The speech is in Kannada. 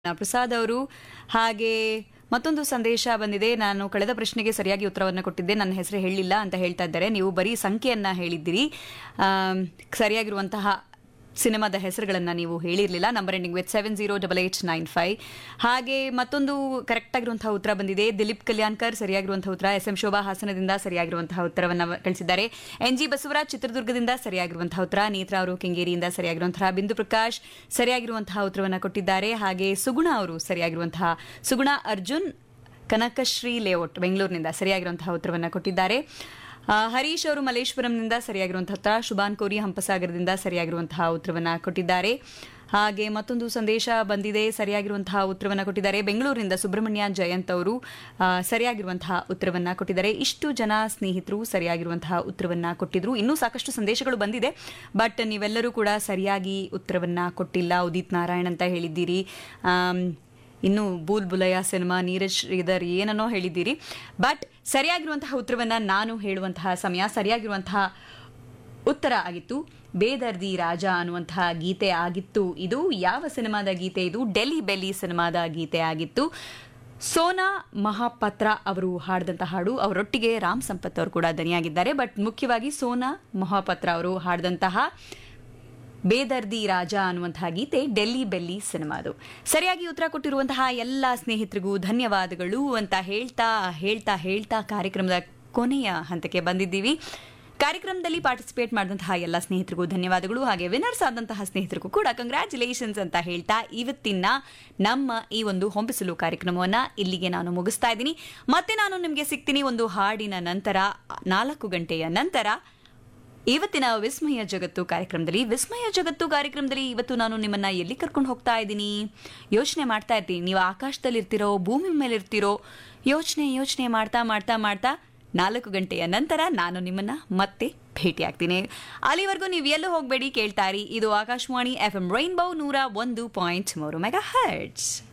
ಪ್ರಸಾದ್ ಅವರು ಹಾಗೆ ಮತ್ತೊಂದು ಸಂದೇಶ ಬಂದಿದೆ ನಾನು ಕಳೆದ ಪ್ರಶ್ನೆಗೆ ಸರಿಯಾಗಿ ಉತ್ತರವನ್ನು ಕೊಟ್ಟಿದ್ದೆ ನನ್ನ ಹೆಸರು ಹೇಳಿಲ್ಲ ಅಂತ ಹೇಳ್ತಾ ಇದ್ದಾರೆ ನೀವು ಬರೀ ಸಂಖ್ಯೆಯನ್ನ ಹೇಳಿದ್ದೀರಿ ಆಮ್, ಸರಿಯಾಗಿರುವಂತಹ ಸಿನಿಮಾದ ಹೆಸರುಗಳನ್ನು ನೀವು ಹೇಳಿರಲಿಲ್ಲ number ending with seven zero double eight nine five ಹಾಗೆ ಮತ್ತೊಂದು ಕರೆಕ್ಟ್ ಆಗಿರುವಂತಹ ಉತ್ತರ ಬಂದಿದೆ ದಿಲೀಪ್ ಕಲ್ಯಾಣ್ಕರ್ ಸರಿಯಾಗಿರುವಂತಹ ಉತ್ತರ ಎಸ್ ಎಂ ಶೋಭಾ ಹಾಸನದಿಂದ ಸರಿಯಾಗಿರುವಂತಹ ಉತ್ತರವನ್ನು ಕಳಿಸಿದ್ದಾರೆ ಎನ್ ಜಿ ಬಸವರಾಜ್ ಚಿತ್ರದುರ್ಗದಿಂದ ಸರಿಯಾಗಿರುವಂತಹ ಉತ್ತರ ನೇತ್ರ ಅವರು ಕೆಂಗೇರಿಯಿಂದ ಸರಿಯಾಗಿರುವಂತಹ ಬಿಂದು ಪ್ರಕಾಶ್ ಸರಿಯಾಗಿರುವಂತಹ ಉತ್ತರವನ್ನು ಕೊಟ್ಟಿದ್ದಾರೆ ಹಾಗೆ ಸುಗುಣ ಅವರು ಸರಿಯಾಗಿರುವಂತಹ ಸುಗುಣ ಅರ್ಜುನ್ ಕನಕಶ್ರೀ ಲೇಔಟ್ ಬೆಂಗಳೂರಿನಿಂದ ಸರಿಯಾಗಿರುವಂತಹ ಉತ್ತರವನ್ನು ಕೊಟ್ಟಿದ್ದಾರೆ ಆ, ಹರೀಶ್ ಅವರು ಮಲೇಶ್ವರಂನಿಂದ ಸರಿಯಾಗಿರುವಂತಹ ಉತ್ತರ ಶುಭಾನ್ ಕೋರಿ ಹಂಪಸಾಗರದಿಂದ ಸರಿಯಾಗಿರುವಂತಹ ಉತ್ತರವನ್ನು ಕೊಟ್ಟಿದ್ದಾರೆ ಹಾಗೆ ಮತ್ತೊಂದು ಸಂದೇಶ ಬಂದಿದೆ ಸರಿಯಾಗಿರುವಂತಹ ಉತ್ತರವನ್ನು ಕೊಟ್ಟಿದ್ದಾರೆ ಬೆಂಗಳೂರಿನಿಂದ ಸುಬ್ರಹ್ಮಣ್ಯ ಜಯಂತ್ ಅವರು ಆ, ಸರಿಯಾಗಿರುವಂತಹ ಉತ್ತರವನ್ನು ಕೊಟ್ಟಿದ್ದಾರೆ ಇಷ್ಟು ಜನ ಸ್ನೇಹಿತರು ಸರಿಯಾಗಿರುವಂತಹ ಉತ್ತರವನ್ನು ಕೊಟ್ಟಿದ್ರು ಇನ್ನೂ ಸಾಕಷ್ಟು ಸಂದೇಶಗಳು ಬಂದಿದೆ ಬಟ್ ನೀವೆಲ್ಲರೂ ಕೂಡ ಸರಿಯಾಗಿ ಉತ್ತರವನ್ನು ಕೊಟ್ಟಿಲ್ಲ ಉದಿತ್ ನಾರಾಯಣ್ ಅಂತ ಹೇಳಿದ್ದೀರಿ ಆಮ್, ಇನ್ನು ಬೂಲ್ ಬುಲಯ ಸಿನಿಮಾ ನೀರಜ್ ಶ್ರೀಧರ್ ಏನನ್ನೋ ಹೇಳಿದ್ದೀರಿ ಬಟ್ ಸರಿಯಾಗಿರುವಂತಹ ಉತ್ತರವನ್ನ ನಾನು ಹೇಳುವಂತಹ ಸಮಯ ಸರಿಯಾಗಿರುವಂತಹ ಉತ್ತರ ಆಗಿತ್ತು ಬೇದರ್ದಿ ರಾಜ ಅನ್ನುವಂತಹ ಗೀತೆ ಆಗಿತ್ತು ಇದು ಯಾವ ಸಿನಿಮಾದ ಗೀತೆ ಇದು ಡೆಲ್ಲಿ ಬೆಲ್ಲಿ ಸಿನಿಮಾದ ಗೀತೆ ಆಗಿತ್ತು ಸೋನಾ ಮಹಾಪಾತ್ರ ಅವರು ಹಾಡಿದಂತಹ ಹಾಡು ಅವರೊಟ್ಟಿಗೆ ರಾಮ್ ಸಂಪತ್ ಅವರು ಕೂಡ ದನಿಯಾಗಿದ್ದಾರೆ ಬಟ್ ಮುಖ್ಯವಾಗಿ ಸೋನಾ ಮಹಾಪಾತ್ರ ಅವರು ಹಾಡಿದಂತಹ ಬೇದರ್ದಿ ರಾಜ ಅನ್ನುವಂತಹ ಗೀತೆ ಡೆಲ್ಲಿ ಬೆಲ್ಲಿ ಸಿನಿಮಾದು ಸರಿಯಾಗಿ ಉತ್ತರ ಕೊಟ್ಟಿರುವಂತಹ ಎಲ್ಲ ಸ್ನೇಹಿತರಿಗೂ ಧನ್ಯವಾದಗಳು ಅಂತ ಹೇಳ್ತಾ ಹೇಳ್ತಾ ಹೇಳ್ತಾ ಕಾರ್ಯಕ್ರಮದ ಕೊನೆಯ ಹಂತಕ್ಕೆ ಬಂದಿದ್ದೀವಿ ಕಾರ್ಯಕ್ರಮದಲ್ಲಿ ಪಾರ್ಟಿಸಿಪೇಟ್ ಮಾಡಿದಂತಹ ಎಲ್ಲ ಸ್ನೇಹಿತರಿಗೂ ಧನ್ಯವಾದಗಳು ಹಾಗೆ ವಿನ್ನರ್ಸ್ ಆದಂತಹ ಸ್ನೇಹಿತರಿಗೂ ಕೂಡ ಕಂಗ್ರ್ಯಾಚುಲೇಷನ್ಸ್ ಅಂತ ಹೇಳ್ತಾ ಇವತ್ತಿನ ನಮ್ಮ ಈ ಒಂದು ಹೊಂಬಿಸಲು ಕಾರ್ಯಕ್ರಮವನ್ನ ಇಲ್ಲಿಗೆ ನಾನು ಮುಗಿಸ್ತಾ ಇದ್ದೀನಿ ಮತ್ತೆ ನಾನು ನಿಮಗೆ ಸಿಗ್ತೀನಿ ಒಂದು ಹಾಡಿನ ನಂತರ ನಾಲ್ಕು ಗಂಟೆಯ ನಂತರ ಇವತ್ತಿನ ವಿಸ್ಮಯ ಜಗತ್ತು ಕಾರ್ಯಕ್ರಮದಲ್ಲಿ ವಿಸ್ಮಯ ಜಗತ್ತು ಕಾರ್ಯಕ್ರಮದಲ್ಲಿ ಇವತ್ತು ನಾನು ನಿಮ್ಮನ್ನ ಎಲ್ಲಿ ಕರ್ಕೊಂಡು ಹೋಗ್ತಾ ಇದ್ದೀನಿ ಯೋಚನೆ ಮಾಡ್ತಾ ಇರ್ತೀನಿ ನೀವು ಆಕಾಶದಲ್ಲಿ ಇರ್ತಿರೋ ಭೂಮಿ ಮೇಲೆ ಇರ್ತಿರೋ ಯೋಚನೆ ಯೋಚನೆ ಮಾಡ್ತಾ ಮಾಡ್ತಾ ಮಾಡ್ತಾ ನಾಲ್ಕು ಗಂಟೆಯ ನಂತರ ನಾನು ನಿಮ್ಮನ್ನ ಮತ್ತೆ ಭೇಟಿ ಆಗ್ತೀನಿ ಅಲ್ಲಿವರೆಗೂ ನೀವು ಎಲ್ಲೂ ಹೋಗಬೇಡಿ ಕೇಳ್ತಾರಿ ಇದು ಆಕಾಶವಾಣಿ ಎಫ್ ಎಂ ರೈನ್ಬೋ ನೂರ ಒಂದು ಪಾಯಿಂಟ್ ಮೂರು ಮೆಗಾ ಹರ್ಟ್ಸ್